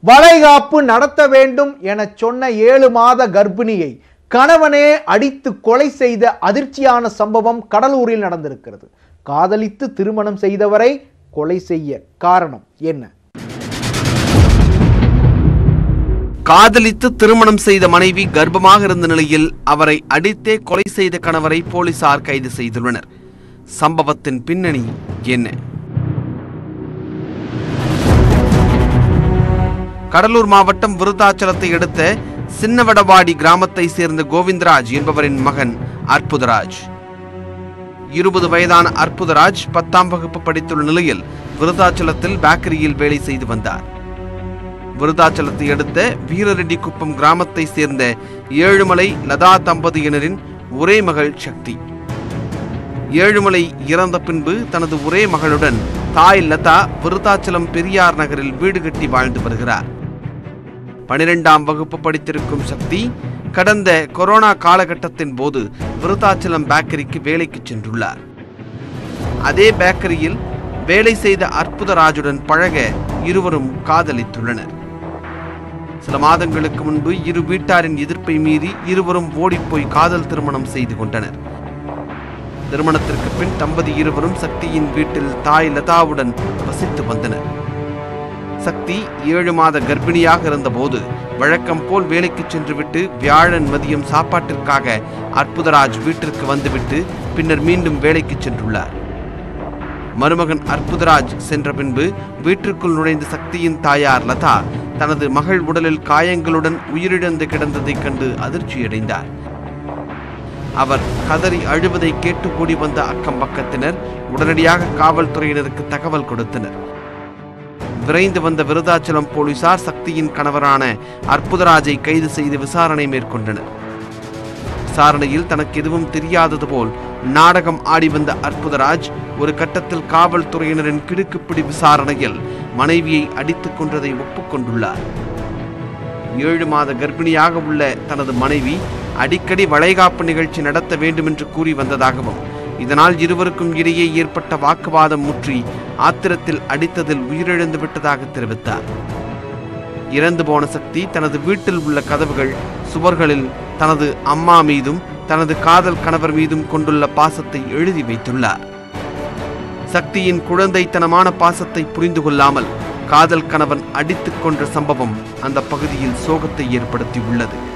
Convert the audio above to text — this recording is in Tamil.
வளைகாப்பு நடத்த வேண்டும் என சொன்ன ஏழு மாத கர்ப்பிணியை கணவனே அடித்து கொலை செய்த அதிர்ச்சியான சம்பவம் கடலூரில் நடந்திருக்கிறது காதலித்து திருமணம் செய்தவரை கொலை செய்ய காரணம் என்ன காதலித்து திருமணம் செய்த மனைவி கர்ப்பமாக இருந்த நிலையில் அவரை அடித்தே கொலை செய்த கணவரை போலீசார் கைது செய்துள்ளனர் சம்பவத்தின் பின்னணி என்ன கடலூர் மாவட்டம் விருத்தாச்சலத்தை அடுத்த சின்னவடவாடி கிராமத்தை சேர்ந்த கோவிந்தராஜ் என்பவரின் மகன் அற்புதராஜ் இருபது வயதான அற்புதராஜ் பத்தாம் வகுப்பு படித்துள்ள நிலையில் விருத்தாச்சலத்தில் பேக்கரியில் வேலை செய்து வந்தார் விருதாச்சலத்தை அடுத்த வீரரெட்டி குப்பம் கிராமத்தை சேர்ந்த ஏழுமலை லதா தம்பதியினரின் ஒரே மகள் சக்தி ஏழுமலை இறந்த பின்பு தனது ஒரே மகளுடன் தாய் லதா விருத்தாச்சலம் பெரியார் நகரில் வீடு கட்டி வாழ்ந்து வருகிறார் பனிரெண்டாம் வகுப்பு படித்திருக்கும் சக்தி கடந்த கொரோனா காலகட்டத்தின் போது விருத்தாச்சலம் பேக்கரிக்கு வேலைக்கு சென்றுள்ளார் அதே பேக்கரியில் வேலை செய்த அற்புதராஜுடன் பழக இருவரும் காதலித்துள்ளனர் சில மாதங்களுக்கு முன்பு இரு வீட்டாரின் எதிர்ப்பை மீறி இருவரும் ஓடிப்போய் காதல் திருமணம் செய்து கொண்டனர் திருமணத்திற்கு பின் தம்பதி இருவரும் சக்தியின் வீட்டில் தாய் லதாவுடன் வசித்து வந்தனர் சக்தி ஏழு மாத கர்ப்பிணியாக இருந்தபோது வழக்கம் போல் வேலைக்கு சென்றுவிட்டு வியாழன் மதியம் சாப்பாட்டிற்காக அற்புதராஜ் வீட்டிற்கு வந்துவிட்டு பின்னர் மீண்டும் வேலைக்கு சென்றுள்ளார் மருமகன் அற்புதராஜ் சென்ற பின்பு வீட்டிற்குள் நுழைந்த சக்தியின் தாயார் லதா தனது மகள் உடலில் காயங்களுடன் உயிரிழந்து கிடந்ததைக் கண்டு அதிர்ச்சியடைந்தார் அவர் கதறி அழுவதை கேட்டு கூடி வந்த அக்கம் பக்கத்தினர் உடனடியாக காவல்துறையினருக்கு தகவல் கொடுத்தனர் விரைந்து வந்த விருதாச்சலம் போலீசார் சக்தியின் கணவரான அற்புதராஜை கைது செய்து விசாரணை மேற்கொண்டனர் விசாரணையில் தனக்கு எதுவும் தெரியாதது போல் நாடகம் ஆடி வந்த அற்புதராஜ் ஒரு கட்டத்தில் காவல்துறையினரின் கிடுக்குப்பிடி விசாரணையில் மனைவியை அடித்துக் கொன்றதை ஒப்புக்கொண்டுள்ளார் ஏழு மாத கர்ப்பிணியாக உள்ள தனது மனைவி அடிக்கடி வளைகாப்பு நிகழ்ச்சி நடத்த வேண்டும் என்று கூறி வந்ததாகவும் இதனால் இருவருக்கும் இடையே ஏற்பட்ட வாக்குவாதம் முற்றி ஆத்திரத்தில் அடித்ததில் உயிரிழந்து விட்டதாக தெரிவித்தார் இறந்து போன சக்தி தனது வீட்டில் உள்ள கதவுகள் சுவர்களில் தனது அம்மா மீதும் தனது காதல் கணவர் மீதும் கொண்டுள்ள பாசத்தை எழுதி வைத்துள்ளார் சக்தியின் குழந்தைத்தனமான பாசத்தை புரிந்து கொள்ளாமல் காதல் கணவன் அடித்துக் கொன்ற சம்பவம் அந்த பகுதியில் சோகத்தை ஏற்படுத்தியுள்ளது